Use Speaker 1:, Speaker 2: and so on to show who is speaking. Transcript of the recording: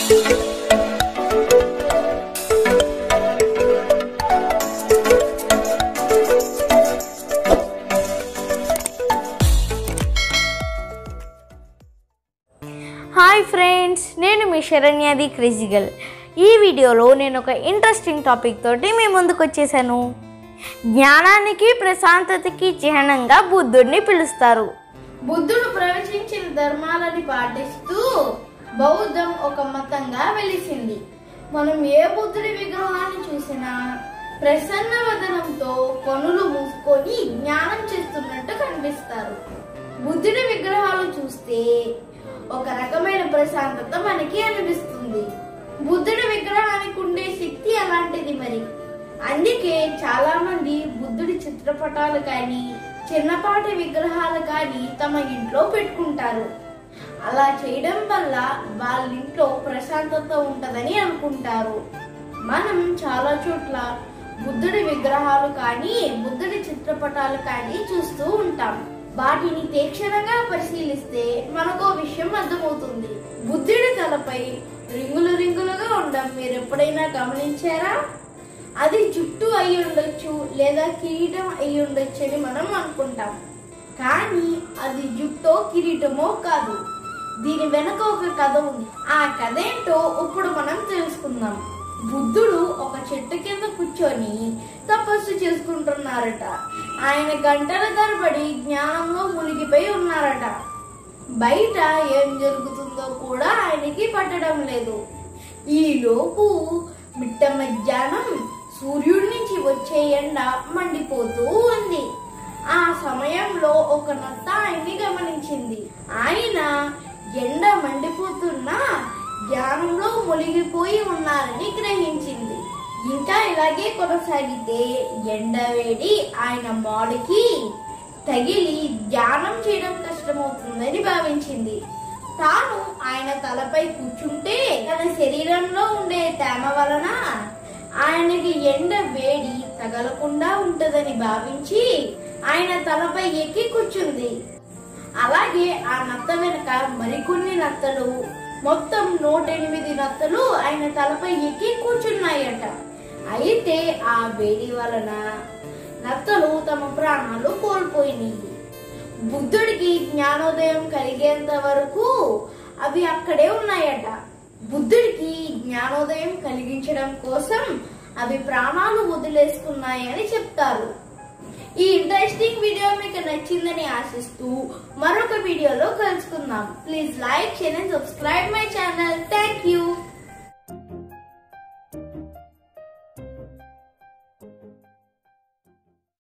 Speaker 1: hi friends నేను మీ శరణ్యాది క్రిజిగల్ ఈ వీడియోలో నేను ఒక ఇంట్రెస్టింగ్ టాపిక్ తోటి మీ ముందుకు వచ్చేసాను జ్ఞానానికి ప్రశాంతతకి చిహ్నంగా బుద్ధుడిని పిలుస్తారు బుద్ధుడు ప్రవచించిన ధర్మాలని పాటిస్తూ బౌద్ధం ఒక మతంగా వెలిసింది మనం ఏ బుద్ధుడి విగ్రహాన్ని చూసినా ప్రసన్న వదనంతో కనులు మూసుకొని జ్ఞానం చేస్తున్నట్టు కనిపిస్తారు బుద్ధుడి విగ్రహాలు చూస్తే ఒక రకమైన ప్రశాంతత మనకి అనిపిస్తుంది బుద్ధుడి విగ్రహానికి ఉండే శక్తి అలాంటిది మరి అందుకే చాలా మంది బుద్ధుడి చిత్రపటాలు కానీ చిన్నపాటి విగ్రహాలు కానీ తమ ఇంట్లో పెట్టుకుంటారు అలా చేయడం వల్ల వాళ్ళ ఇంట్లో ప్రశాంతత ఉంటదని అనుకుంటారు మనం చాలా చోట్ల బుద్ధుడి విగ్రహాలు కానీ బుద్ధుడి చిత్రపటాలు కానీ చూస్తూ ఉంటాం వాటిని తీక్షణంగా పరిశీలిస్తే మనకో విషయం అర్థమవుతుంది బుద్ధుడి తలపై రింగులు రింగులుగా ఉండడం మీరు ఎప్పుడైనా గమనించారా అది జుట్టు అయి ఉండొచ్చు లేదా కిరీటం అయి ఉండొచ్చు అని మనం అనుకుంటాం కానీ అది జుట్టో కిరీటమో కాదు దీని వెనక ఒక కథ ఉంది ఆ కథ ఏంటో ఇప్పుడు మనం తెలుసుకుందాం బుద్ధుడు ఒక చెట్టు కింద కూర్చొని తపస్సు చేసుకుంటున్నారట ఆయన గంటల తరబడి జ్ఞానంలో మునిగిపోయి ఉన్నారట బయట ఏం జరుగుతుందో కూడా ఆయనకి పట్టడం లేదు ఈ లోపు మిట్ట మధ్యాహ్నం సూర్యుడి నుంచి వచ్చే ఎండ మండిపోతూ ఉంది ఆ సమయంలో ఒక నత్త ఆయన్ని గమనించింది ఆయన ఎండ మండిపోతున్నా జ్ఞానంలో మునిగిపోయి ఉన్నారని గ్రహించింది ఇంకా ఇలాగే కొనసాగితే ఎండ వేడి ఆయన మాడికి తగిలి ధ్యానం చేయడం కష్టమవుతుందని భావించింది తాను ఆయన తలపై కూర్చుంటే తన శరీరంలో ఉండే తేమ వలన ఆయనకి ఎండ వేడి తగలకుండా ఉంటదని భావించి ఆయన తలపై ఎక్కి కూర్చుంది అలాగే ఆ నత్త వెనుక మరికొన్ని నత్తలు మొత్తం నూట ఎనిమిది నత్తలు ఆయన తలపై ఎక్కి కూర్చున్నాయట అయితే ఆ వేడి వలన నత్తలు తమ ప్రాణాలు కోల్పోయినాయి బుద్ధుడికి జ్ఞానోదయం కలిగేంత వరకు అవి అక్కడే ఉన్నాయట బుద్ధుడికి జ్ఞానోదయం కలిగించడం కోసం అవి ప్రాణాలు వదిలేసుకున్నాయని చెప్తారు ఈ ఇంట్రెస్టింగ్ వీడియో మీకు నచ్చిందని ఆశిస్తూ మరొక వీడియోలో కలుసుకుందాం please like share and subscribe my channel thank you